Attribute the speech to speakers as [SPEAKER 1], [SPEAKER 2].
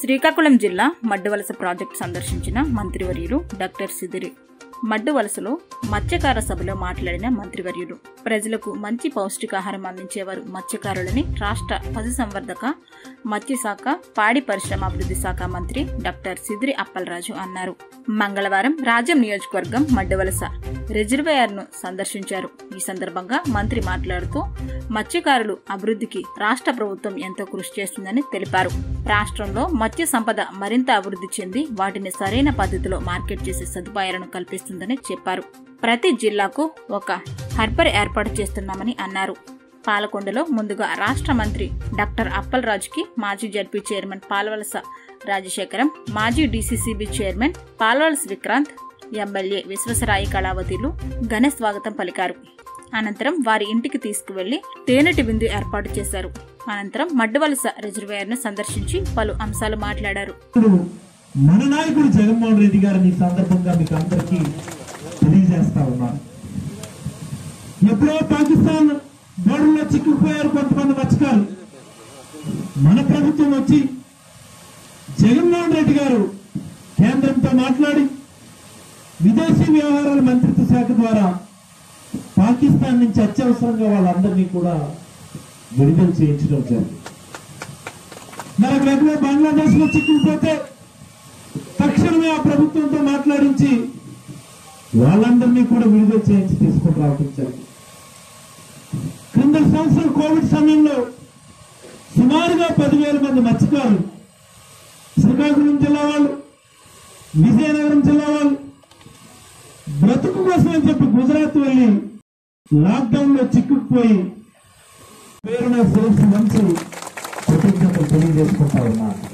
[SPEAKER 1] శ్రీకాకుళం జిల్లా మడ్డువలస ప్రాజెక్టు సందర్శించిన మంత్రివర్యులు డాక్టర్ సిదిరి మడ్డువలసలో మత్స్యకార సభలో మాట్లాడిన మంత్రివర్యులు ప్రజలకు మంచి పౌష్టికాహారం అందించేవారు మత్స్యకారులని రాష్ట్ర పశుసంవర్ధక మత్స్యశాఖ పాడి పరిశ్రమ అభివృద్ధి శాఖ మంత్రి డాక్టర్ సిదిరి అప్పలరాజు అన్నారు మంగళవారం రాజ్యం నియోజకవర్గం మడ్డువలస రిజర్వేయర్ను సందర్శించారు ఈ సందర్భంగా మంత్రి మాట్లాడుతూ మత్స్యకారులు అభివృద్ధికి రాష్ట్ర ప్రభుత్వం ఎంతో కృషి చేస్తుందని తెలిపారు రాష్ట్రంలో మత్స్య సంపద మరింత అభివృద్ధి చెంది వాటిని సరైన పద్ధతిలో మార్కెట్ చేసే సదుపాయాలను కల్పిస్తుందని చెప్పారు ప్రతి జిల్లాకు ఒక హర్బర్ ఏర్పాటు చేస్తున్నామని అన్నారు పాలకొండలో ముందుగా రాష్ట్ర మంత్రి డాక్టర్ అప్పలరాజుకి మాజీ జడ్పీ చైర్మన్ పాలవలస రాజశేఖరం మాజీ DCCB chairman Palavalasa Vikranth MLA Viswasarayi కళావతిలు ఘన స్వాగతం పలికారు అనంతరం వారి ఇంటికి తీసుకువెళ్లి తేనెటి విందు ఏర్పాటు చేశారు అనంతరం మడ్డవలస రిజర్వేయర్ను సందర్శించి పలు అంశాలు మాట్లాడారు
[SPEAKER 2] ఇప్పుడు మన నాయకుడు జగన్మోహన్ రెడ్డి గారిని ఈ సందర్భంగా మీకు అందరికీ తెలియజేస్తా ఉన్నాను ఎప్పుడో పాకిస్తాన్ బోర్డులో చిక్కుకుపోయారు కొంతమంది మత్స్యకారులు మన ప్రభుత్వం వచ్చి జగన్మోహన్ రెడ్డి గారు కేంద్రంతో మాట్లాడి విదేశీ వ్యవహారాల మంత్రిత్వ శాఖ ద్వారా పాకిస్తాన్ నుంచి అత్యవసరంగా వాళ్ళందరినీ కూడా విడుదల చేయించడం జరిగింది మరి వెంటనే బంగ్లాదేశ్ లో చిక్కుకుపోతే తక్షణమే ఆ ప్రభుత్వంతో మాట్లాడించి వాళ్ళందరినీ కూడా విడుదల చేయించి తీసుకొని రావడం జరిగింది క్రింద సంవత్సరం కోవిడ్ సమయంలో సుమారుగా పదివేల మంది మత్స్యకారులు శ్రీకాకుళం జిల్లా వాళ్ళు విజయనగరం జిల్లా వాళ్ళు బ్రతుకు కోసం అని చెప్పి గుజరాత్ వెళ్ళి లాక్డౌన్ లో చిక్కుకుపోయి పేరున సేల్స్ మంచి కృతజ్ఞతలు తెలియజేసుకుంటా ఉన్నాను